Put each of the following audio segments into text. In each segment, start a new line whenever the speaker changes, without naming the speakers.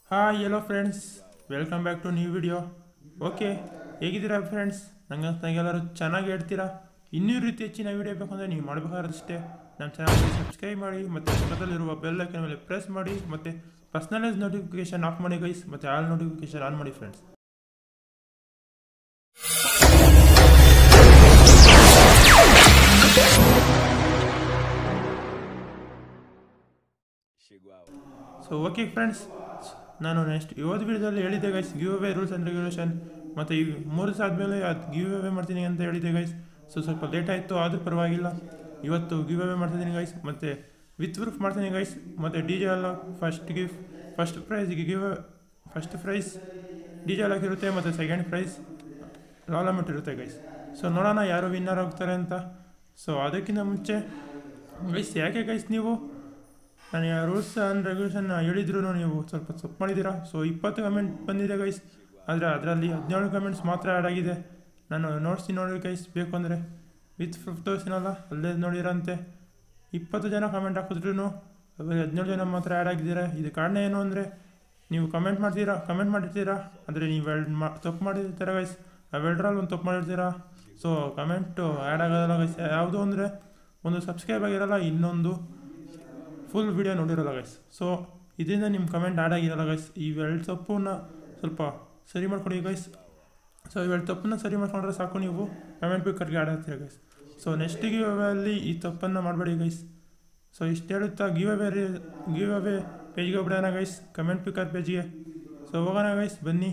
hi hello friends welcome back to new video okay ಹೇಗಿದ್ದೀರಾ friends ನಂಗೆ ಎಲ್ಲರೂ ಚೆನ್ನಾಗಿ ಹೇಳ್ತೀರಾ ಇನ್ನೂ ಈ ರೀತಿ ಹೆಚ್ಚಿನ ವಿಡಿಯೋ ಬೇಕಂದರೆ ನೀವು ಮಾಡಬೇಕಾದ್ರಷ್ಟೇ ನಮ್ಮ ಚಾನಲ್ಗೆ ಸಬ್ಸ್ಕ್ರೈಬ್ ಮಾಡಿ ಮತ್ತು ಪಕ್ಕದಲ್ಲಿರುವ ಬೆಲ್ ಐಕನ್ ಮೇಲೆ ಪ್ರೆಸ್ ಮಾಡಿ ಮತ್ತು ಪರ್ಸ್ನಲೈಸ್ ನೋಟಿಫಿಕೇಶನ್ ಆಫ್ ಮಾಡಿ ಗೈಸ್ ಮತ್ತು ಆಲ್ ನೋಟಿಫಿಕೇಶನ್ ಆನ್ ಮಾಡಿ ಫ್ರೆಂಡ್ಸ್ ಸೊ ಓಕೆ ಫ್ರೆಂಡ್ಸ್ ನಾನು ನೆಕ್ಸ್ಟ್ ಇವತ್ತು ವಿಡಿಯೋದಲ್ಲಿ ಹೇಳಿದ್ದೆ guys give away rules and regulation ಮತ್ತು ಈ ಮೂರು ದಿವಸ ಆದಮೇಲೆ ಅದು ಗಿವ್ ಅವೇ ಮಾಡ್ತೀನಿ ಅಂತ ಹೇಳಿದ್ದೆ ಗೈಸ್ ಸೊ ಸ್ವಲ್ಪ ಲೇಟ್ ಆಯಿತು ಆದರೂ ಪರವಾಗಿಲ್ಲ ಇವತ್ತು ಗಿವ್ ಅವೇ ಮಾಡ್ತಿದ್ದೀನಿ ಗೈಸ್ ಮತ್ತು ವಿತ್ ಪ್ರೂಫ್ ಮಾಡ್ತೀನಿ ಗೈಸ್ ಮತ್ತು ಡಿ ಜೆ ಎಲ್ಲ ಫಸ್ಟ್ ಗಿಫ್ ಫಸ್ಟ್ ಪ್ರೈಸ್ಗೆ give first prize D J ಅಲಾಕ್ ಇರುತ್ತೆ ಮತ್ತು ಸೆಕೆಂಡ್ ಪ್ರೈಸ್ ಲಾಲಮೆಟ್ ಇರುತ್ತೆ ಗೈಸ್ ಸೊ ನೋಡೋಣ ಯಾರು ವಿನ್ನರ್ ಆಗ್ತಾರೆ ಅಂತ ಸೊ ಅದಕ್ಕಿಂತ ಮುಂಚೆ ಗೈಸ್ ಯಾಕೆ ಗೈಸ್ ನೀವು ನಾನು ರೂಲ್ಸ್ ಆ್ಯಂಡ್ ರೆಗ್ಯುಲೇಷನ್ ಹೇಳಿದ್ರು ನೀವು ಸ್ವಲ್ಪ ತಪ್ಪು ಮಾಡಿದ್ದೀರಾ ಸೊ ಇಪ್ಪತ್ತು ಕಮೆಂಟ್ ಬಂದಿದೆ ಗೈಸ್ ಆದರೆ ಅದರಲ್ಲಿ ಹದಿನೇಳು ಕಮೆಂಟ್ಸ್ ಮಾತ್ರ ಆ್ಯಡ್ ಆಗಿದೆ ನಾನು ನೋಡ್ತೀನಿ ನೋಡಿ ಗೈಸ್ ಬೇಕು ಅಂದರೆ ವಿತ್ ಪ್ರೂಫ್ ತೋರಿಸಿನಲ್ಲ ಅಲ್ಲೇ ನೋಡಿರಂತೆ ಇಪ್ಪತ್ತು ಜನ ಕಮೆಂಟ್ ಹಾಕಿದ್ರು ಅದರಲ್ಲಿ ಹದಿನೇಳು ಜನ ಮಾತ್ರ ಆ್ಯಡ್ ಆಗಿದ್ದಾರೆ ಇದು ಕಾರಣ ಏನು ಅಂದರೆ ನೀವು ಕಮೆಂಟ್ ಮಾಡ್ತೀರಾ ಕಮೆಂಟ್ ಮಾಡಿರ್ತೀರಾ ಅಂದರೆ ನೀವು ಎರಡು ಮಾ ತಪ್ಪು ಮಾಡಿರ್ತೀರ ಗೈಸ್ ಅವೆರಡರಲ್ಲಿ ಒಂದು ತಪ್ಪು ಮಾಡಿರ್ತೀರಾ ಸೊ ಕಮೆಂಟು ಆ್ಯಡ್ ಆಗೋದಲ್ಲ ಗೈಸ್ ಯಾವುದು ಅಂದರೆ ಒಂದು ಸಬ್ಸ್ಕ್ರೈಬ್ ಆಗಿರಲ್ಲ ಇನ್ನೊಂದು ಫುಲ್ ವಿಡಿಯೋ ನೋಡಿರಲ್ಲ ಗೈಸ್ ಸೊ ಇದರಿಂದ ನಿಮ್ಮ ಕಮೆಂಟ್ ಆ್ಯಡ್ ಆಗಿರಲ್ಲ ಗೈಸ್ ಇವೆರಡು ತಪ್ಪನ್ನ ಸ್ವಲ್ಪ ಸರಿ ಮಾಡ್ಕೊಡಿ ಗೈಸ್ ಸೊ ಇವೆರಡು ತಪ್ಪನ್ನ ಸರಿ ಮಾಡ್ಕೊಂಡ್ರೆ ಸಾಕು ನೀವು ಕಮೆಂಟ್ ಪಿಕ್ಕರ್ಗೆ ಆ್ಯಡ್ ಆಗ್ತೀರ ಗೈಸ್ ಸೊ ನೆಕ್ಸ್ಟ್ ಗಿವ್ ಅಲ್ಲಿ ಈ ತಪ್ಪನ್ನು ಮಾಡಬೇಡಿ ಗೈಸ್ ಸೊ ಇಷ್ಟು ಹೇಳುತ್ತಾ ಗಿವ್ ಅವೇ ಗಿವ್ ಅವೇ ಪೇಜ್ಗೆ ಹೋಗ್ಬಿಡೋಣ ಗೈಸ್ ಕಮೆಂಟ್ ಪಿಕ್ಕರ್ ಪೇಜ್ಗೆ ಸೊ ಹೋಗೋಣ ಗೈಸ್ ಬನ್ನಿ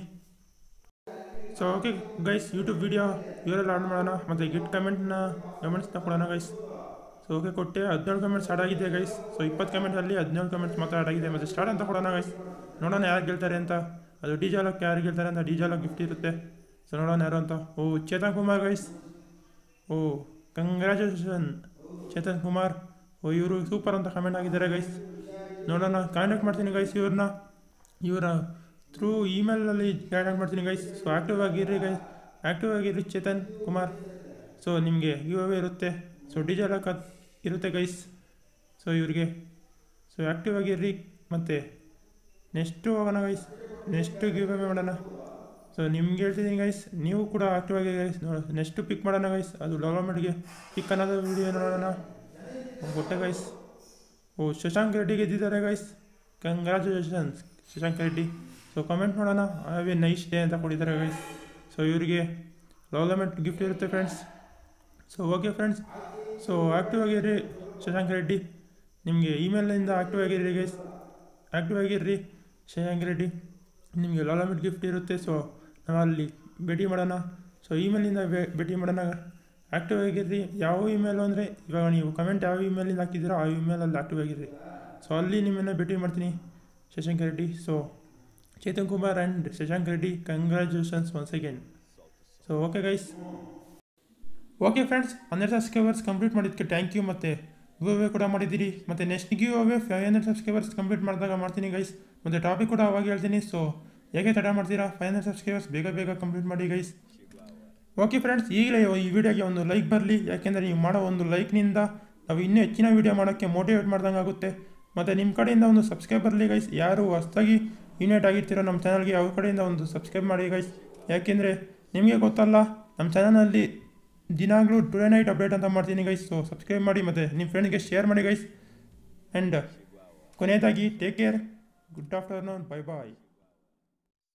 so okay guys YouTube video ಇವರೆಲ್ಲ ಆನ್ ಮಾಡೋಣ ಮತ್ತು ಗಿಟ್ ಕಮೆಂಟ್ನ ಕಮೆಂಟ್ಸ್ನ ಕೊಡೋಣ ಗೈಸ್ ಸೊ ಓಕೆ ಕೊಟ್ಟೆ ಹದಿನೇಳು ಕಮೆಂಟ್ಸ್ ಆಡ್ ಆಗಿದೆ ಗೈಸ್ ಸೊ ಇಪ್ಪತ್ತು ಕಮೆಂಟಲ್ಲಿ ಹದಿನೇಳು ಕಮೆಂಟ್ಸ್ ಮಾತ್ರ ಆಡ್ ಆಗಿದೆ ಮತ್ತು ಸ್ಟಾರ್ಟ್ ಅಂತ ಕೊಡೋಣ ಗೈಸ್ ನೋಡೋಣ ಯಾರು ಗೆಲ್ತಾರೆ ಅಂತ ಅದು ಡಿ ಜಾಲಕ್ಕೆ ಯಾರು ಗೆಲ್ತಾರೆ ಅಂತ ಡಿ ಜಾಲಕ್ಕೆ ಗಿಫ್ಟ್ ಇರುತ್ತೆ ಸೊ ನೋಡೋಣ ಯಾರು ಅಂತ ಓ ಚೇತನ್ ಕುಮಾರ್ ಗೈಸ್ ಓ ಕಂಗ್ರ್ಯಾಚುಲೇಷನ್ ಚೇತನ್ ಕುಮಾರ್ ಓ ಇವರು ಸೂಪರ್ ಅಂತ ಕಮೆಂಟ್ ಆಗಿದ್ದಾರೆ ಗೈಸ್ ನೋಡೋಣ ಕಾಂಟ್ಯಾಕ್ಟ್ ಮಾಡ್ತೀನಿ ಗೈಸ್ ಇವ್ರನ್ನ ಇವರ ಥ್ರೂ ಇಮೇಲಲ್ಲಿ ಕಾಂಟ್ಯಾಕ್ಟ್ ಮಾಡ್ತೀನಿ ಗೈಸ್ ಸೊ ಆ್ಯಕ್ಟಿವ್ ಆಗಿರ್ರಿ ಗೈಸ್ ಆ್ಯಕ್ಟಿವ್ ಆಗಿರ್ರಿ ಚೇತನ್ ಕುಮಾರ್ ಸೊ ನಿಮಗೆ ಗಿವ್ ಅವೇ ಇರುತ್ತೆ ಸೊ ಡಿ ಜಾಲಕ ಇರುತ್ತೆ ಗೈಸ್ ಸೊ ಇವ್ರಿಗೆ ಸೊ ಆ್ಯಕ್ಟಿವ್ ಆಗಿರ್ರಿ ಮತ್ತು ನೆಕ್ಸ್ಟು ಹೋಗೋಣ ಗೈಸ್ ನೆಕ್ಸ್ಟು ಗಿವ್ ಅವೇ ಮಾಡೋಣ ಸೊ ನಿಮ್ಗೆ ಹೇಳ್ತಿದ್ದೀನಿ ಗೈಸ್ ನೀವು ಕೂಡ ಆ್ಯಕ್ಟಿವ್ ಆಗಿ ಗೈಸ್ ನೋಡ ನೆಕ್ಸ್ಟು ಪಿಕ್ ಮಾಡೋಣ ಗೈಸ್ ಅದು ಡೆವಲಪ್ಮೆಂಟ್ಗೆ ಪಿಕ್ ಅನ್ನೋದು ವಿಡಿಯೋ ನೋಡೋಣ ಕೊಟ್ಟೆ ಗೈಸ್ ಓ ಶಶಾಂಕ್ ರೆಡ್ಡಿ ಗೆದ್ದಿದ್ದಾರೆ guys congratulations Shashank Reddy so comment ಮಾಡೋಣ ಅವೇ ನೈಸ್ ಡೇ ಅಂತ ಕೊಟ್ಟಿದ್ದಾರೆ ಗೈಸ್ ಸೊ ಇವರಿಗೆ ಡೆವಲಪ್ಮೆಂಟ್ ಗಿಫ್ಟ್ ಇರುತ್ತೆ friends so okay friends so active ಆಗಿರ್ರಿ ಶಶಾಂಕ್ ರೆಡ್ಡಿ ನಿಮಗೆ ಇಮೇಲಿಂದ ಆ್ಯಕ್ಟಿವ್ ಆಗಿರ್ರಿ ಗೈಸ್ ಆ್ಯಕ್ಟಿವ್ ಆಗಿರ್ರಿ ಶಶಾಂಕ್ ರೆಡ್ಡಿ ನಿಮಗೆ ಲಾಲಾಮಿಟ್ ಗಿಫ್ಟ್ ಇರುತ್ತೆ ಸೊ ನಾವು ಅಲ್ಲಿ ಭೇಟಿ ಮಾಡೋಣ ಸೊ ಇಮೇಲಿಂದ ಭೇಟಿ ಮಾಡೋಣ ಆ್ಯಕ್ಟಿವ್ ಆಗಿರ್ರಿ ಯಾವ ಇಮೇಲು ಅಂದರೆ ಇವಾಗ ನೀವು ಕಮೆಂಟ್ ಯಾವ ಇಮೇಲಿಂದ ಹಾಕಿದ್ದೀರೋ ಆ ಇಮೇಲಲ್ಲಿ ಆ್ಯಕ್ಟಿವ್ ಆಗಿರ್ರಿ ಸೊ ಅಲ್ಲಿ ನಿಮ್ಮನ್ನು ಭೇಟಿ ಮಾಡ್ತೀನಿ Shashank Reddy so Chetan Kumar and Shashank Reddy congratulations once again so okay guys okay friends hundred subscribers complete ಮಾಡಿದ್ದಕ್ಕೆ ಥ್ಯಾಂಕ್ ಯು ಮತ್ತು ಗಿವ್ ಅವೇ ಕೂಡ ಮಾಡಿದ್ದೀರಿ ಮತ್ತು next giveaway five hundred subscribers complete ಮಾಡಿದಾಗ ಮಾಡ್ತೀನಿ ಗೈಸ್ ಮತ್ತು ಟಾಪಿಕ್ ಕೂಡ ಅವಾಗ ಹೇಳ್ತೀನಿ ಸೊ ಹೇಗೆ ತಡ ಮಾಡ್ತೀರಾ ಫೈವ್ ಹಂಡ್ರೆಡ್ ಸಬ್ಸ್ಕ್ರೈಬರ್ಸ್ ಬೇಗ ಬೇಗ ಕಂಪ್ಲೀಟ್ ಮಾಡಿ ಗೈಸ್ ಓಕೆ ಫ್ರೆಂಡ್ಸ್ ಈಗಲೇ ಈ ವಿಡಿಯೋಗೆ ಒಂದು ಲೈಕ್ ಬರಲಿ ಯಾಕೆಂದರೆ ನೀವು ಮಾಡೋ ಒಂದು ಲೈಕ್ನಿಂದ ನಾವು ಇನ್ನೂ ಹೆಚ್ಚಿನ ವೀಡಿಯೋ ಮಾಡೋಕ್ಕೆ ಮೋಟಿವೇಟ್ ಮಾಡ್ದಂಗೆ ಆಗುತ್ತೆ ಮತ್ತು ನಿಮ್ಮ ಕಡೆಯಿಂದ ಒಂದು ಸಬ್ಸ್ಕ್ರೈಬ್ ಬರಲಿ ಗೈಸ್ ಯಾರು ಹೊಸ್ದಾಗಿ ಯೂನಿಟ್ ಆಗಿರ್ತೀರೋ ನಮ್ಮ ಚಾನಲ್ಗೆ ಅವ್ರ ಕಡೆಯಿಂದ ಒಂದು ಸಬ್ಸ್ಕ್ರೈಬ್ ಮಾಡಿ ಗೈಸ್ ಯಾಕೆಂದರೆ ನಿಮಗೆ ಗೊತ್ತಲ್ಲ ನಮ್ಮ ಚಾನಲಲ್ಲಿ ದಿನಾಗಲೂ ಟುಡೇ ನೈಟ್ ಅಪ್ಡೇಟ್ ಅಂತ ಮಾಡ್ತೀನಿ ಗೈಸ್ ಸೊ ಸಬ್ಸ್ಕ್ರೈಬ್ ಮಾಡಿ ಮತ್ತು ನಿಮ್ಮ ಫ್ರೆಂಡ್ಗೆ ಶೇರ್ ಮಾಡಿ ಗೈಸ್ ಆ್ಯಂಡ್ ಕೊನೆಯದಾಗಿ take care good afternoon bye ಬಾಯ್